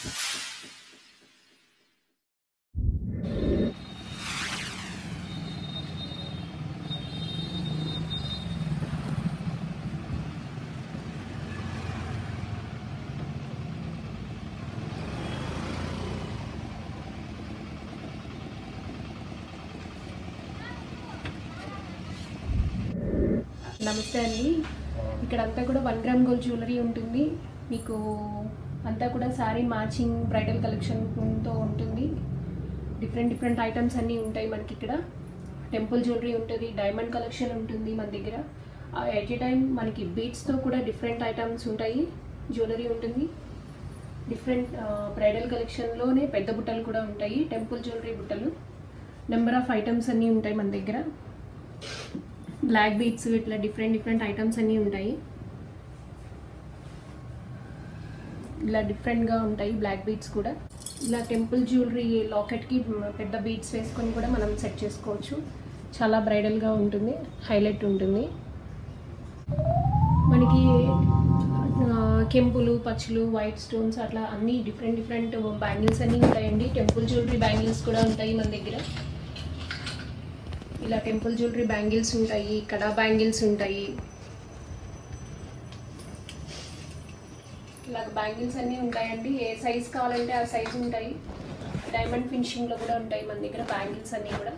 నమస్తే అండి ఇక్కడ అంతా కూడా వన్ గ్రామ్ గోల్డ్ జ్యువెలరీ ఉంటుంది మీకు అంతా కూడా శారీ మ్యాచింగ్ బ్రైడల్ కలెక్షన్తో ఉంటుంది డిఫరెంట్ డిఫరెంట్ ఐటమ్స్ అన్నీ ఉంటాయి మనకి ఇక్కడ టెంపుల్ జ్యువెలరీ ఉంటుంది డైమండ్ కలెక్షన్ ఉంటుంది మన దగ్గర ఎట్ ఏ టైం మనకి బీట్స్తో కూడా డిఫరెంట్ ఐటమ్స్ ఉంటాయి జ్యువెలరీ ఉంటుంది డిఫరెంట్ బ్రైడల్ కలెక్షన్లోనే పెద్ద బుట్టలు కూడా ఉంటాయి టెంపుల్ జ్యువెలరీ బుట్టలు నెంబర్ ఆఫ్ ఐటమ్స్ అన్నీ ఉంటాయి మన దగ్గర బ్లాక్ బీట్స్ ఇట్లా డిఫరెంట్ డిఫరెంట్ ఐటమ్స్ అన్నీ ఉంటాయి ఇలా డిఫరెంట్గా ఉంటాయి బ్లాక్ బీట్స్ కూడా ఇలా టెంపుల్ జ్యువెలరీ లాకెట్కి పెద్ద బీట్స్ వేసుకొని కూడా మనం సెట్ చేసుకోవచ్చు చాలా బ్రైడల్గా ఉంటుంది హైలైట్ ఉంటుంది మనకి ఆ, కెంపులు పచ్చులు వైట్ స్టోన్స్ అట్లా అన్ని డిఫరెంట్ డిఫరెంట్ బ్యాంగిల్స్ అన్నీ ఉంటాయండి టెంపుల్ జ్యువెలరీ బ్యాంగిల్స్ కూడా ఉంటాయి మన దగ్గర ఇలా టెంపుల్ జ్యువెలరీ బ్యాంగిల్స్ ఉంటాయి కడా బ్యాంగిల్స్ ఉంటాయి ఇలా బ్యాంగిల్స్ అన్నీ ఉంటాయండి ఏ సైజ్ కావాలంటే ఆ సైజ్ ఉంటాయి డైమండ్ ఫినిషింగ్లో కూడా ఉంటాయి మన దగ్గర బ్యాంగిల్స్ అన్నీ కూడా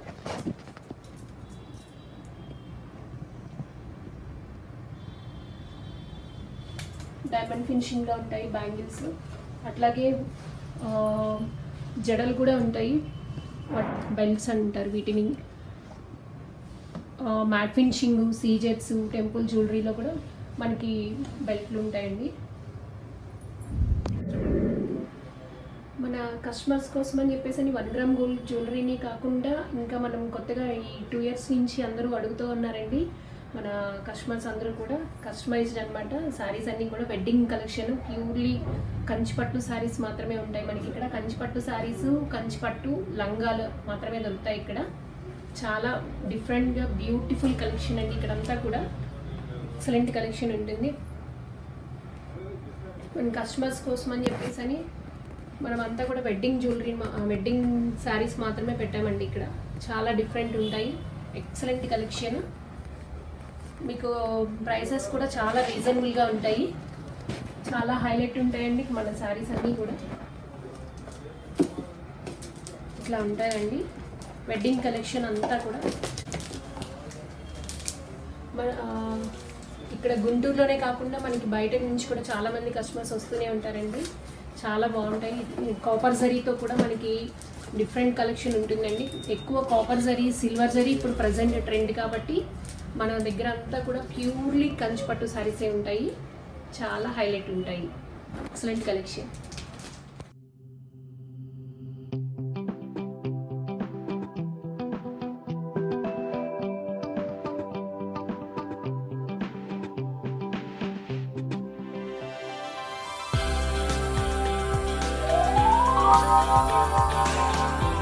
డైమండ్ ఫినిషింగ్లో ఉంటాయి బ్యాంగిల్స్ అట్లాగే ఆ, జడలు కూడా ఉంటాయి బెల్ట్స్ అంటారు వీటిని మ్యాట్ ఫినిషింగ్ సీజెట్స్ టెంపుల్ జ్యువెలరీలో కూడా మనకి బెల్ట్లు ఉంటాయండి మన కస్టమర్స్ కోసం అని చెప్పేసి అని వన్ గ్రామ్ గోల్డ్ జ్యువెలరీని కాకుండా ఇంకా మనం కొత్తగా ఈ టూ ఇయర్స్ నుంచి అందరూ అడుగుతూ ఉన్నారండి మన కస్టమర్స్ అందరూ కూడా కస్టమైజ్డ్ అనమాట శారీస్ అన్నీ కూడా wedding collection purely Kanchipattu saris మాత్రమే ఉంటాయి మనకి ఇక్కడ కంచిపట్టు శారీస్ కంచిపట్టు లంగాలు మాత్రమే దొరుకుతాయి ఇక్కడ చాలా డిఫరెంట్గా బ్యూటిఫుల్ కలెక్షన్ అండి ఇక్కడంతా కూడా ఎక్సలెంట్ కలెక్షన్ ఉంటుంది మన కస్టమర్స్ కోసం అని చెప్పేసి అని మనం అంతా కూడా వెడ్డింగ్ జ్యువెలరీ వెడ్డింగ్ శారీస్ మాత్రమే పెట్టామండి ఇక్కడ చాలా డిఫరెంట్ ఉంటాయి ఎక్సలెంట్ కలెక్షన్ మీకు ప్రైసెస్ కూడా చాలా రీజనబుల్గా ఉంటాయి చాలా హైలైట్ ఉంటాయండి మన శారీస్ అన్నీ కూడా ఇట్లా ఉంటాయండి వెడ్డింగ్ కలెక్షన్ అంతా కూడా మన ఆ, ఇక్కడ గుంటూరులోనే కాకుండా మనకి బయట నుంచి కూడా చాలా మంది కస్టమర్స్ వస్తూనే ఉంటారండి చాలా బాగుంటాయి కాపర్ జరీతో కూడా మనకి డిఫరెంట్ కలెక్షన్ ఉంటుందండి ఎక్కువ కాపర్ జరీ సిల్వర్ జరీ ఇప్పుడు ప్రజెంట్ ట్రెండ్ కాబట్టి మన దగ్గర అంతా కూడా ప్యూర్లీ కంచిపట్టు సారీసే ఉంటాయి చాలా హైలైట్ ఉంటాయి ఎక్సలెంట్ కలెక్షన్ Thank you.